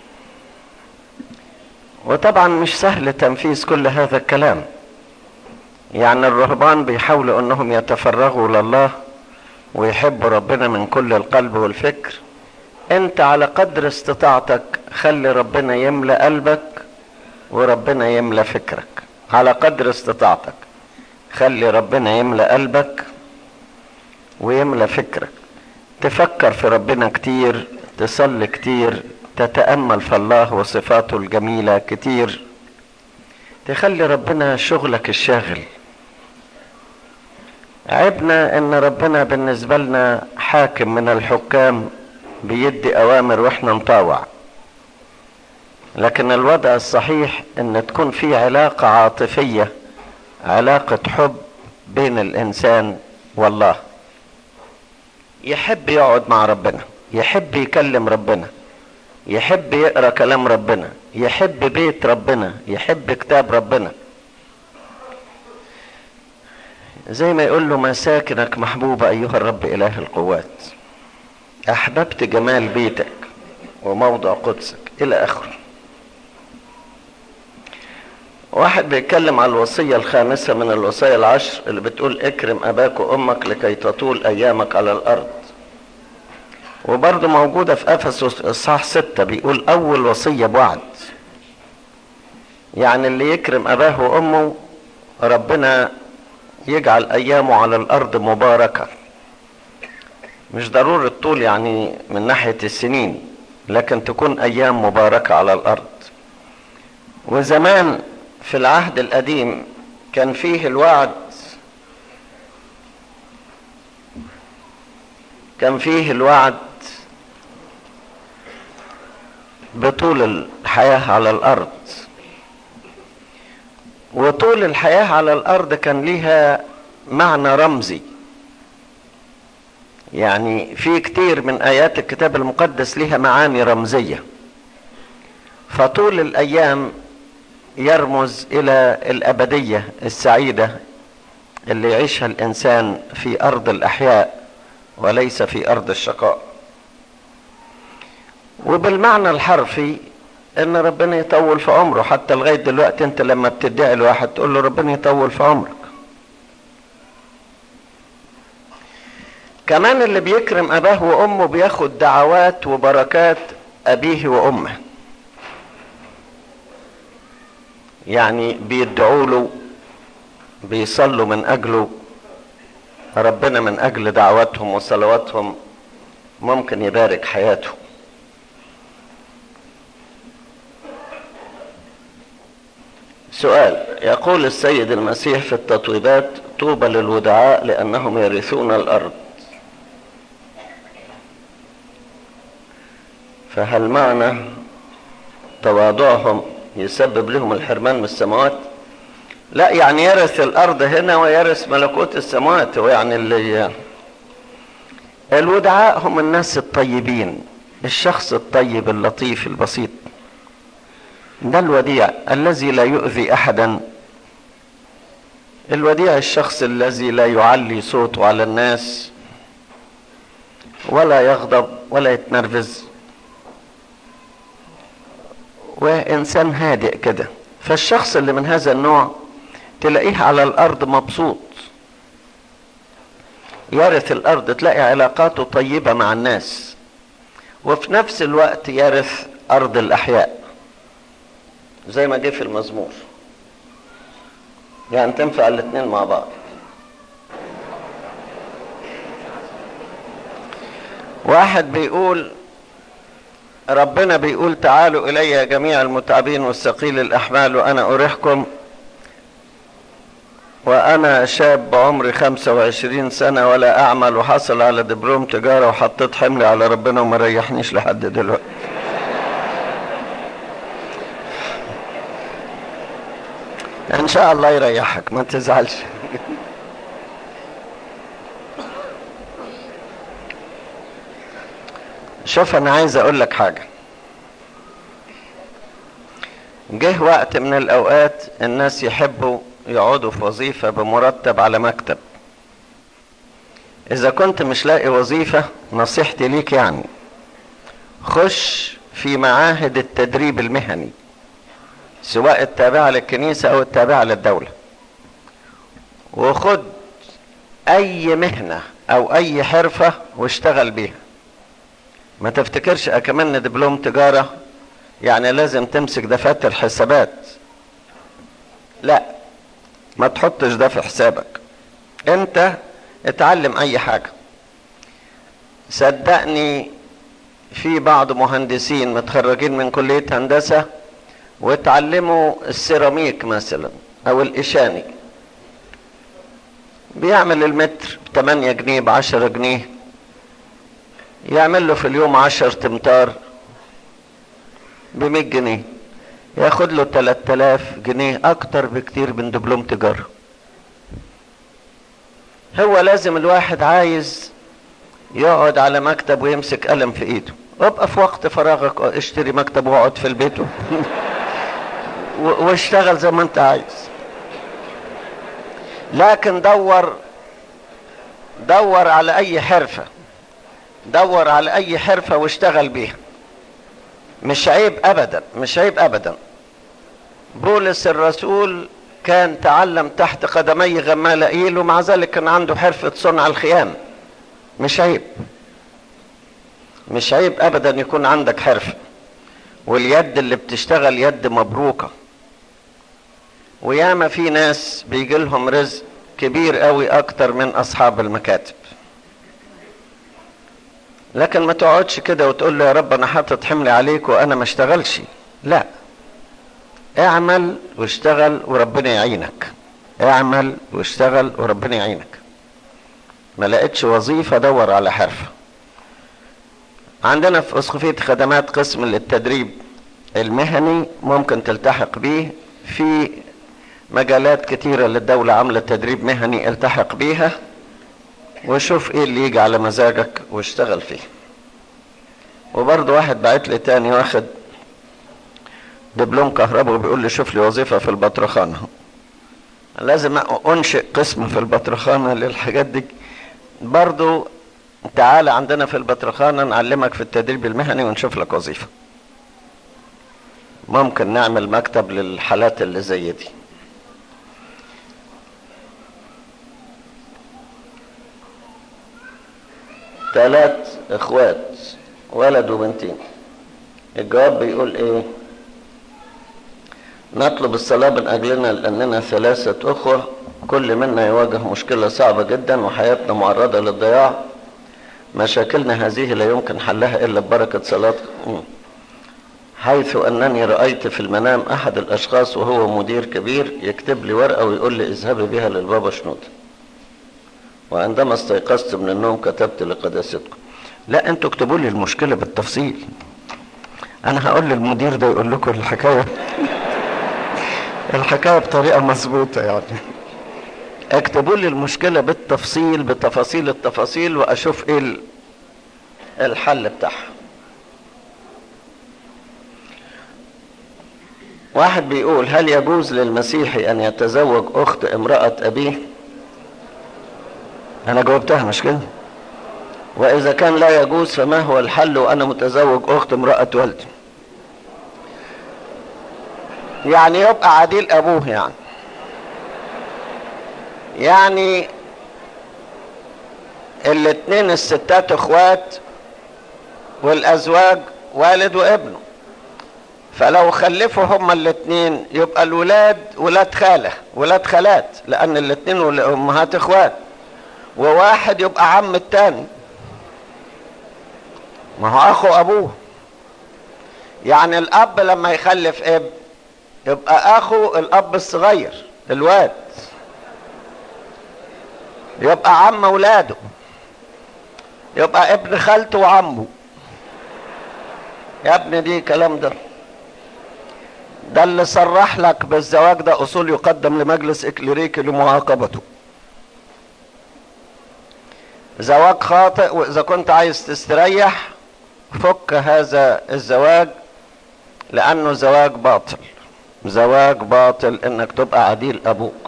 وطبعا مش سهل تنفيذ كل هذا الكلام يعني الرهبان بيحاولوا انهم يتفرغوا لله ويحبوا ربنا من كل القلب والفكر انت على قدر استطاعتك خلي ربنا يملى قلبك وربنا يملى فكرك على قدر استطاعتك خلي ربنا يملى قلبك ويملى فكرك تفكر في ربنا كتير تصلي كتير تتأمل في الله وصفاته الجميلة كتير تخلي ربنا شغلك الشاغل عبنا ان ربنا بالنسبة لنا حاكم من الحكام بيدي اوامر واحنا نطاوع لكن الوضع الصحيح ان تكون في علاقة عاطفية علاقة حب بين الانسان والله يحب يقعد مع ربنا يحب يكلم ربنا يحب يقرا كلام ربنا يحب بيت ربنا يحب كتاب ربنا زي ما يقول له مساكنك محبوبة أيها الرب إله القوات أحببت جمال بيتك وموضع قدسك إلى آخره واحد بيتكلم على الوصية الخامسة من الوصايا العشر اللي بتقول اكرم أباك وأمك لكي تطول أيامك على الأرض وبرضه موجودة في أفسس إصحاح ستة بيقول أول وصية بوعد يعني اللي يكرم أباه وأمه ربنا يجعل أيامه على الأرض مباركة مش ضروري الطول يعني من ناحية السنين لكن تكون أيام مباركة على الأرض وزمان في العهد القديم كان فيه الوعد كان فيه الوعد بطول الحياة على الأرض وطول الحياة على الأرض كان ليها معنى رمزي يعني في كتير من آيات الكتاب المقدس ليها معاني رمزية فطول الأيام يرمز إلى الأبدية السعيدة اللي يعيشها الإنسان في أرض الأحياء وليس في أرض الشقاء وبالمعنى الحرفي ان ربنا يطول في عمره حتى لغايه دلوقتي انت لما بتدعي لواحد تقول له ربنا يطول في عمرك كمان اللي بيكرم اباه وامه بياخد دعوات وبركات ابيه وامه يعني بيدعوا له بيصلوا من اجله ربنا من اجل دعواتهم وصلواتهم ممكن يبارك حياته سؤال يقول السيد المسيح في التطويبات طوبى للودعاء لأنهم يرثون الأرض فهل معنى تواضعهم يسبب لهم الحرمان من السماوات لا يعني يرث الأرض هنا ويرث ملكوت السماوات هو يعني اللي الودعاء هم الناس الطيبين الشخص الطيب اللطيف البسيط ده الوديع الذي لا يؤذي احدا الوديع الشخص الذي لا يعلي صوته على الناس ولا يغضب ولا يتنرفز وانسان هادئ كده فالشخص اللي من هذا النوع تلاقيه على الارض مبسوط يرث الارض تلاقي علاقاته طيبه مع الناس وفي نفس الوقت يرث ارض الاحياء زي ما جه في المزمور يعني تنفع الاثنين مع بعض واحد بيقول ربنا بيقول تعالوا الي يا جميع المتعبين والثقيل الاحمال وانا اريحكم وانا شاب بعمري 25 سنة ولا اعمل وحصل على دبلوم تجارة وحطيت حملي على ربنا وما ريحنيش لحد دلوقتي ان شاء الله يريحك ما تزعلش شوف انا عايز اقول لك حاجة جه وقت من الاوقات الناس يحبوا يقعدوا في وظيفة بمرتب على مكتب اذا كنت مش لاقي وظيفة نصيحتي ليك يعني خش في معاهد التدريب المهني سواء التابعة للكنيسة او التابعة للدولة وخد اي مهنة او اي حرفة واشتغل بيها ما تفتكرش اكملنا دبلوم تجارة يعني لازم تمسك دفاتر حسابات لا ما تحطش ده في حسابك انت اتعلم اي حاجة صدقني في بعض مهندسين متخرجين من كلية هندسة واتعلموا السيراميك مثلا او الاشاني بيعمل المتر بتمانية جنيه بعشرة جنيه يعمل له في اليوم عشر تمتار بمية جنيه ياخد له تلات تلاف جنيه اكتر بكتير من دبلوم تجارة هو لازم الواحد عايز يقعد على مكتب ويمسك قلم في ايده وابقى في وقت فراغك اشتري مكتب واقعد في البيت و- و- واشتغل زي ما انت عايز لكن دور دور على اي حرفة دور على اي حرفة واشتغل بيها مش عيب ابدا مش عيب ابدا بولس الرسول كان تعلم تحت قدمي غمالائيل ومع ذلك كان عنده حرفة صنع الخيام مش عيب مش عيب ابدا يكون عندك حرفة واليد اللي بتشتغل يد مبروكة وياما في ناس بيجي لهم رزق كبير قوي اكتر من اصحاب المكاتب لكن ما تقعدش كده وتقول له يا رب انا حاطط حملي عليك وانا ما اشتغلش لا اعمل واشتغل وربنا يعينك اعمل واشتغل وربنا يعينك ما لقيتش وظيفة دور على حرفة عندنا في اسقفية خدمات قسم للتدريب المهني ممكن تلتحق به في مجالات كتيرة للدولة عاملة تدريب مهني التحق بيها وشوف ايه اللي يجي على مزاجك واشتغل فيه وبرضه واحد بعت لي تاني واخد دبلوم كهرباء وبيقول لي شوف لي وظيفة في البطرخانة لازم انشئ قسم في البطرخانة للحاجات دي برضه تعالى عندنا في البطرخانة نعلمك في التدريب المهني ونشوف لك وظيفة ممكن نعمل مكتب للحالات اللي زي دي ثلاث اخوات ولد وبنتين الجواب بيقول ايه نطلب الصلاة من أجلنا لأننا ثلاثة أخوة كل منا يواجه مشكلة صعبة جدا وحياتنا معرضة للضياع مشاكلنا هذه لا يمكن حلها إلا ببركة صلاة حيث أنني رأيت في المنام أحد الأشخاص وهو مدير كبير يكتب لي ورقة ويقول لي اذهبي بها للبابا شنودة وعندما استيقظت من النوم كتبت لقداستكم لا انتوا اكتبوا لي المشكلة بالتفصيل انا هقول للمدير ده يقول لكم الحكاية الحكاية بطريقة مظبوطة يعني اكتبوا لي المشكلة بالتفصيل بتفاصيل التفاصيل واشوف ايه ال- الحل بتاعها واحد بيقول هل يجوز للمسيحي ان يتزوج اخت امرأة ابيه انا جاوبتها مش كده واذا كان لا يجوز فما هو الحل وانا متزوج اخت امرأة والدي يعني يبقى عديل ابوه يعني يعني الاتنين الستات اخوات والازواج والد وابنه فلو خلفوا هما الاتنين يبقى الولاد ولاد خالة ولاد خالات لان الاتنين والامهات اخوات وواحد يبقى عم التاني ما هو اخو ابوه يعني الاب لما يخلف اب يبقى اخو الاب الصغير الواد يبقى عم اولاده يبقى ابن خالته وعمه يا ابني دي كلام ده ده اللي صرح لك بالزواج ده اصول يقدم لمجلس اكليريكي لمعاقبته زواج خاطئ واذا كنت عايز تستريح فك هذا الزواج لانه زواج باطل زواج باطل انك تبقى عديل ابوك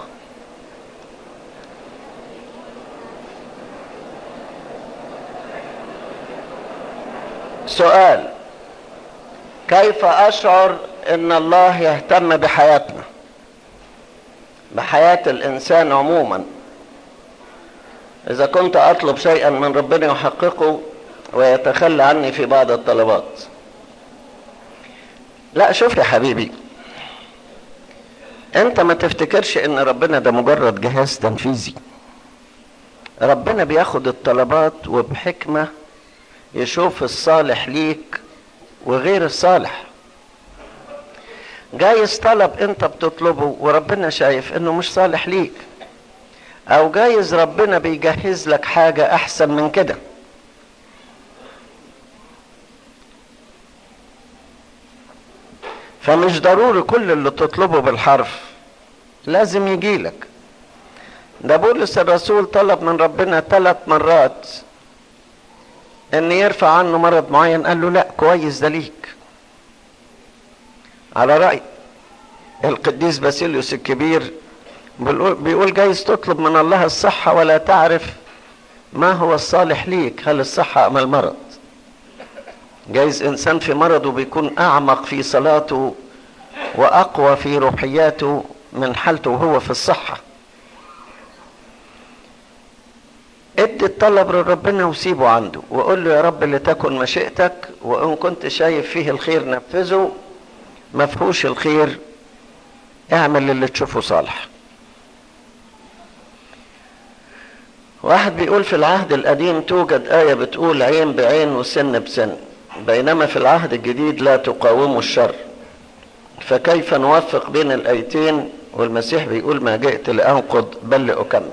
سؤال كيف اشعر ان الله يهتم بحياتنا بحياة الانسان عموما اذا كنت اطلب شيئا من ربنا يحققه ويتخلى عني في بعض الطلبات لا شوف يا حبيبي انت ما تفتكرش ان ربنا ده مجرد جهاز تنفيذي ربنا بياخد الطلبات وبحكمة يشوف الصالح ليك وغير الصالح جايز طلب انت بتطلبه وربنا شايف انه مش صالح ليك او جايز ربنا بيجهز لك حاجة احسن من كده فمش ضروري كل اللي تطلبه بالحرف لازم يجيلك ده بولس الرسول طلب من ربنا ثلاث مرات ان يرفع عنه مرض معين قال له لا كويس ده ليك على رأي القديس باسيليوس الكبير بيقول- بيقول جايز تطلب من الله الصحة ولا تعرف ما هو الصالح ليك هل الصحة أم المرض جايز إنسان في مرضه بيكون أعمق في صلاته وأقوى في روحياته من حالته وهو في الصحة ادي الطلب لربنا وسيبه عنده وقول له يا رب لتكن مشيئتك وان كنت شايف فيه الخير نفذه ما فيهوش الخير اعمل اللي تشوفه صالح واحد بيقول في العهد القديم توجد آية بتقول عين بعين وسن بسن بينما في العهد الجديد لا تقاوموا الشر فكيف نوفق بين الآيتين والمسيح بيقول ما جئت لأنقض بل لأكمل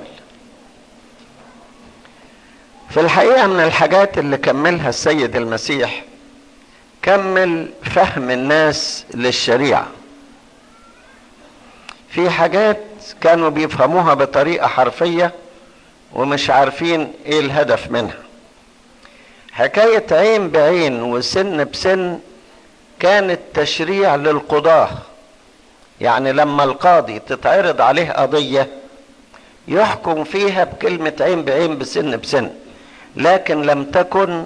في الحقيقة من الحاجات اللي كملها السيد المسيح كمل فهم الناس للشريعة في حاجات كانوا بيفهموها بطريقة حرفية ومش عارفين ايه الهدف منها حكاية عين بعين وسن بسن كانت تشريع للقضاة يعني لما القاضي تتعرض عليه قضية يحكم فيها بكلمة عين بعين بسن بسن لكن لم تكن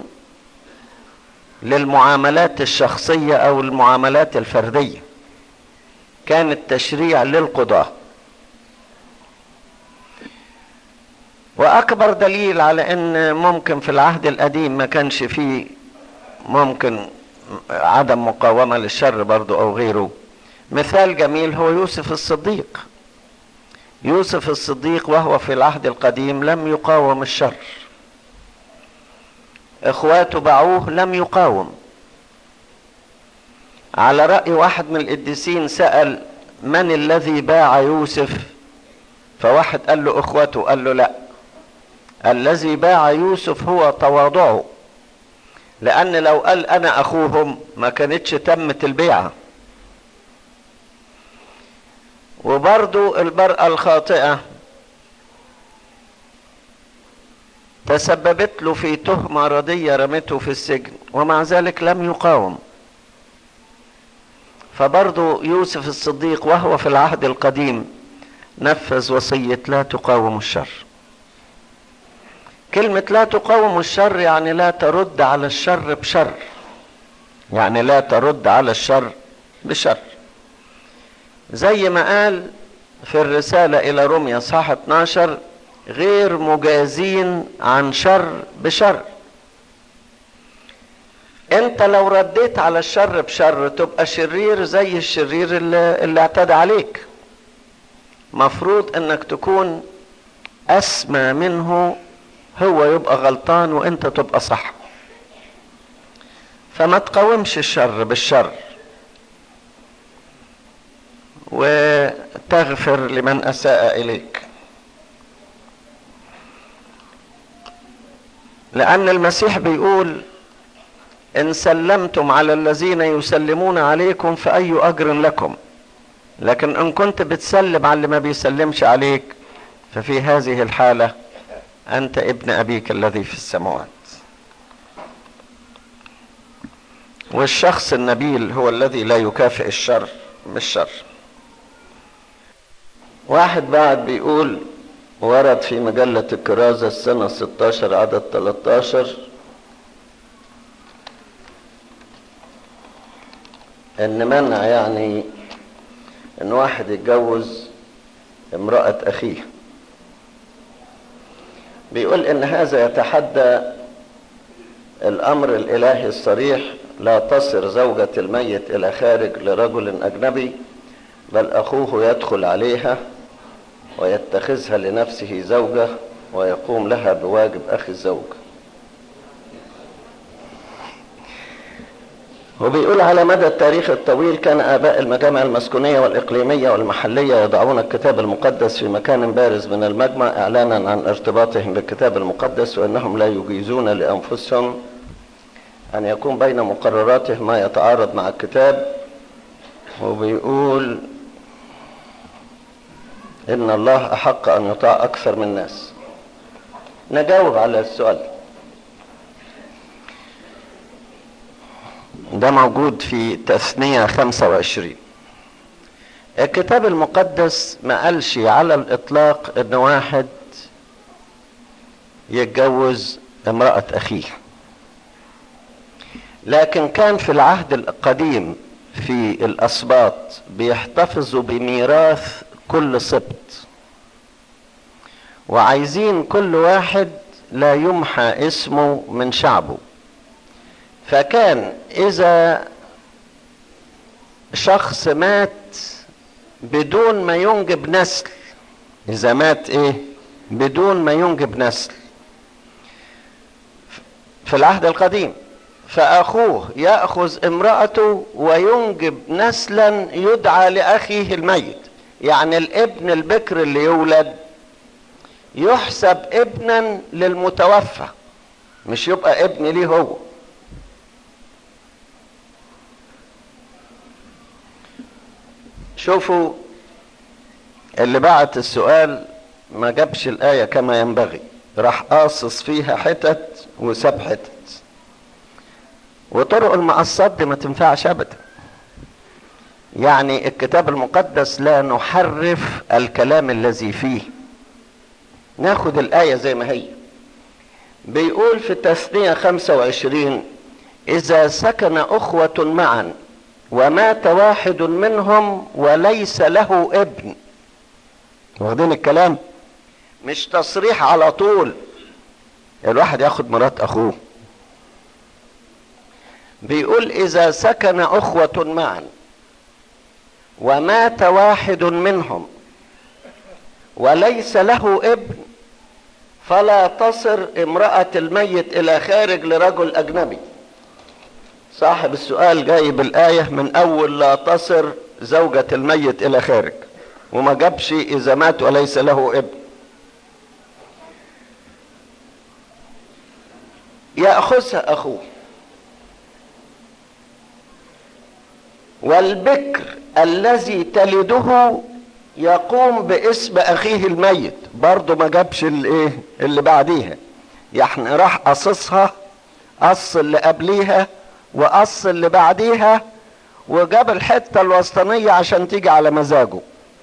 للمعاملات الشخصية أو المعاملات الفردية كانت تشريع للقضاة وأكبر دليل على أن ممكن في العهد القديم ما كانش فيه ممكن عدم مقاومة للشر برضو أو غيره مثال جميل هو يوسف الصديق يوسف الصديق وهو في العهد القديم لم يقاوم الشر اخواته باعوه لم يقاوم على رأي واحد من القديسين سأل من الذي باع يوسف فواحد قال له اخوته قال له لا الذي باع يوسف هو تواضعه لان لو قال انا اخوهم ما كانتش تمت البيعه وبرضو المرأة الخاطئة تسببت له في تهمة ردية رمته في السجن ومع ذلك لم يقاوم فبرضو يوسف الصديق وهو في العهد القديم نفذ وصية لا تقاوم الشر كلمة لا تقاوم الشر يعني لا ترد على الشر بشر يعني لا ترد على الشر بشر زي ما قال في الرسالة إلى روميا صح 12 غير مجازين عن شر بشر انت لو رديت على الشر بشر تبقى شرير زي الشرير اللي, اللي اعتدى عليك مفروض انك تكون اسمى منه هو يبقى غلطان وانت تبقى صح فما تقاومش الشر بالشر وتغفر لمن اساء اليك لان المسيح بيقول ان سلمتم على الذين يسلمون عليكم فاي اجر لكم لكن ان كنت بتسلم على اللي ما بيسلمش عليك ففي هذه الحاله انت ابن ابيك الذي في السماوات والشخص النبيل هو الذي لا يكافئ الشر بالشر واحد بعد بيقول ورد في مجلة الكرازة السنة 16 عدد 13 ان منع يعني ان واحد يتجوز امرأة اخيه بيقول ان هذا يتحدى الامر الالهي الصريح لا تصر زوجة الميت الى خارج لرجل اجنبي بل اخوه يدخل عليها ويتخذها لنفسه زوجة ويقوم لها بواجب اخي الزوج وبيقول على مدى التاريخ الطويل كان آباء المجامع المسكونية والإقليمية والمحلية يضعون الكتاب المقدس في مكان بارز من المجمع إعلانا عن ارتباطهم بالكتاب المقدس وأنهم لا يجيزون لأنفسهم أن يكون بين مقرراتهم ما يتعارض مع الكتاب وبيقول إن الله أحق أن يطاع أكثر من الناس نجاوب على السؤال ده موجود في تثنية 25 الكتاب المقدس ما قالش على الإطلاق إن واحد يتجوز امرأة أخيه لكن كان في العهد القديم في الأسباط بيحتفظوا بميراث كل سبط وعايزين كل واحد لا يمحى اسمه من شعبه فكان اذا شخص مات بدون ما ينجب نسل اذا مات ايه بدون ما ينجب نسل في العهد القديم فاخوه ياخذ امراته وينجب نسلا يدعى لاخيه الميت يعني الابن البكر اللي يولد يحسب ابنا للمتوفى مش يبقى ابن ليه هو شوفوا اللي بعت السؤال ما جابش الآية كما ينبغي راح قاصص فيها حتت وساب حتت وطرق المقصات دي ما تنفعش أبدا يعني الكتاب المقدس لا نحرف الكلام الذي فيه ناخد الآية زي ما هي بيقول في التثنية 25 إذا سكن أخوة معا ومات واحد منهم وليس له ابن واخدين الكلام مش تصريح على طول الواحد ياخد مرات اخوه بيقول اذا سكن اخوة معا ومات واحد منهم وليس له ابن فلا تصر امرأة الميت الى خارج لرجل اجنبي صاحب السؤال جايب الآية من أول لا تصر زوجة الميت إلى خارج وما جابش إذا مات وليس له ابن يأخذها أخوه والبكر الذي تلده يقوم باسم أخيه الميت برضه ما جابش الإيه اللي بعديها يعني راح قصصها قص اللي قبليها وقص اللي بعديها وجاب الحتة الوسطانية عشان تيجي على مزاجه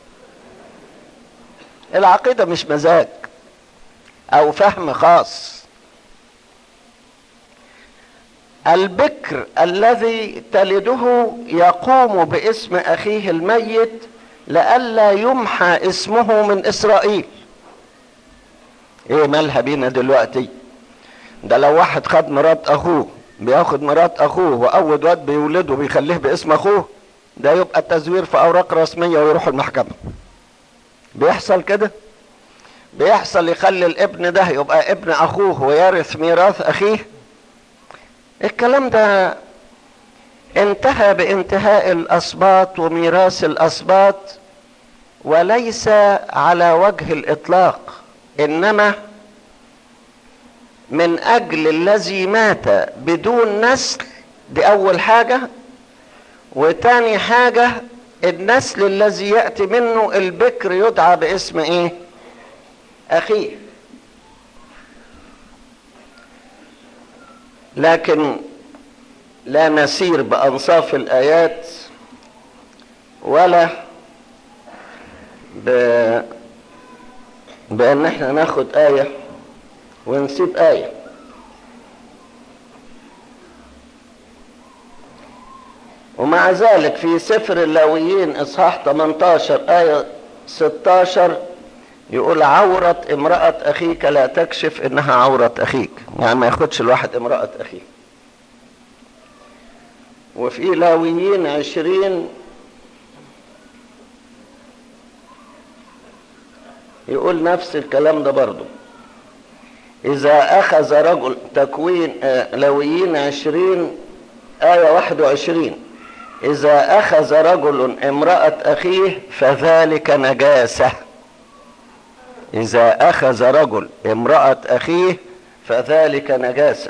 العقيدة مش مزاج او فهم خاص البكر الذي تلده يقوم باسم اخيه الميت لئلا يمحى اسمه من اسرائيل ايه مالها بينا دلوقتي ده لو واحد خد مرات اخوه بياخد مرات اخوه واول واد بيولده بيخليه باسم اخوه ده يبقى التزوير في اوراق رسميه ويروح المحكمه بيحصل كده بيحصل يخلي الابن ده يبقى ابن اخوه ويرث ميراث اخيه الكلام ده انتهى بانتهاء الاسباط وميراث الاسباط وليس على وجه الاطلاق انما من اجل الذي مات بدون نسل دي اول حاجة وتاني حاجة النسل الذي يأتي منه البكر يدعى باسم ايه اخيه لكن لا نسير بانصاف الايات ولا ب... بان احنا ناخد ايه ونسيب آية ومع ذلك في سفر اللاويين إصحاح 18 آية 16 يقول عورة امرأة أخيك لا تكشف إنها عورة أخيك يعني ما ياخدش الواحد امرأة أخيه وفي لاويين عشرين يقول نفس الكلام ده برضه إذا أخذ رجل تكوين لويين عشرين آية 21 إذا أخذ رجل امرأة أخيه فذلك نجاسة إذا أخذ رجل امرأة أخيه فذلك نجاسة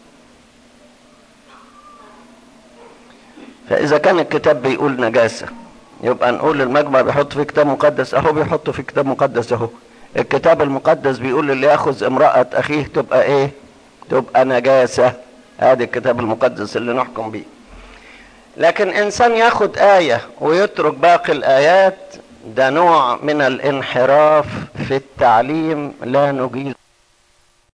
فإذا كان الكتاب بيقول نجاسة يبقى نقول المجمع بيحط في كتاب مقدس أهو بيحطه في كتاب مقدس أهو الكتاب المقدس بيقول اللي ياخذ امرأة أخيه تبقى إيه؟ تبقى نجاسة هذا الكتاب المقدس اللي نحكم بيه لكن إنسان ياخد آية ويترك باقي الآيات ده نوع من الانحراف في التعليم لا نجيز